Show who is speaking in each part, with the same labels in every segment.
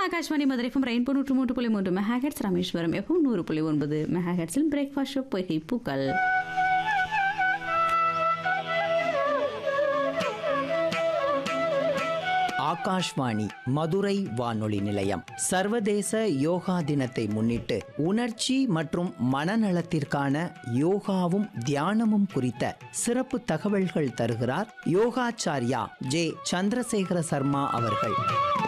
Speaker 1: Akashvani Madurai FM rainbow நூற்று மூன்று புள்ளி மூன்று மெகாஹெட்ஸ் ராமேஸ்வரம் எஃப்எம் நூறு புள்ளி ஒன்பது மெகாஹெட்ஸில் பிரேக்ஃபாஸ்ட் ஷோ பொய்கை பூக்கள்
Speaker 2: ஆகாஷ்வாணி மதுரை வானொலி நிலையம் சர்வதேச யோகா தினத்தை முன்னிட்டு உணர்ச்சி மற்றும் மனநலத்திற்கான யோகாவும் தியானமும் குறித்த சிறப்பு தகவல்கள் தருகிறார் யோகாச்சார்யா ஜே சந்திரசேகர சர்மா அவர்கள்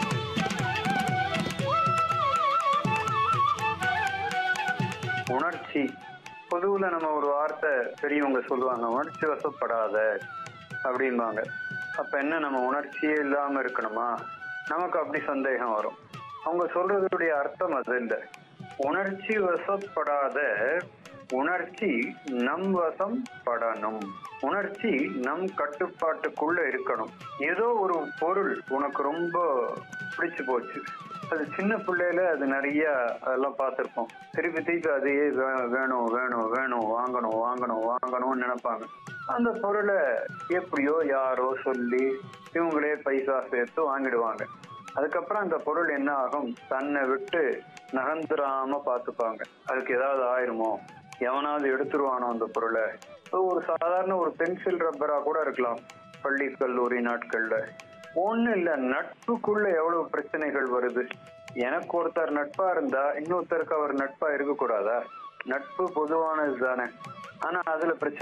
Speaker 3: உணர்ச்சி பொதுவுல நம்ம ஒரு வார்த்தை பெரியவங்க சொல்லுவாங்க உணர்ச்சி வசப்படாத அப்படிம்பாங்க அப்ப என்ன நம்ம உணர்ச்சியே இல்லாம இருக்கணுமா நமக்கு அப்படி சந்தேகம் வரும் அவங்க சொல்றதுடைய அர்த்தம் அது இல்லை உணர்ச்சி வசப்படாத உணர்ச்சி நம் வசம் படணும் உணர்ச்சி நம் கட்டுப்பாட்டுக்குள்ள இருக்கணும் ஏதோ ஒரு பொருள் உனக்கு ரொம்ப பிடிச்சு போச்சு அது சின்ன பிள்ளையில அது நிறைய அதெல்லாம் பார்த்துருப்போம் திருப்பி திருப்பி அதையே வே- வேணும் வேணும் வேணும் வாங்கணும் வாங்கணும் வாங்கணும்னு நினைப்பாங்க அந்த பொருளை எப்படியோ யாரோ சொல்லி இவங்களே பைசா சேர்த்து வாங்கிடுவாங்க அதுக்கப்புறம் அந்த பொருள் என்ன ஆகும் தன்னை விட்டு நகர்ந்துராம பார்த்துப்பாங்க அதுக்கு ஏதாவது ஆயிருமோ எவனாவது எடுத்துருவானோ அந்த பொருளை இப்போ ஒரு சாதாரண ஒரு பென்சில் ரப்பரா கூட இருக்கலாம் பள்ளி கல்லூரி நாட்கள்ல ஒண்ணு இல்ல நட்புக்குள்ள எவ்வளவு பிரச்சனைகள் வருது எனக்கு ஒருத்தர் நட்பா இருந்தா இன்னொருத்தருக்கு அவர் நட்பா இருக்கக்கூடாதா நட்பு பொதுவானது தானே ஆனா அதுல பிரச்சனை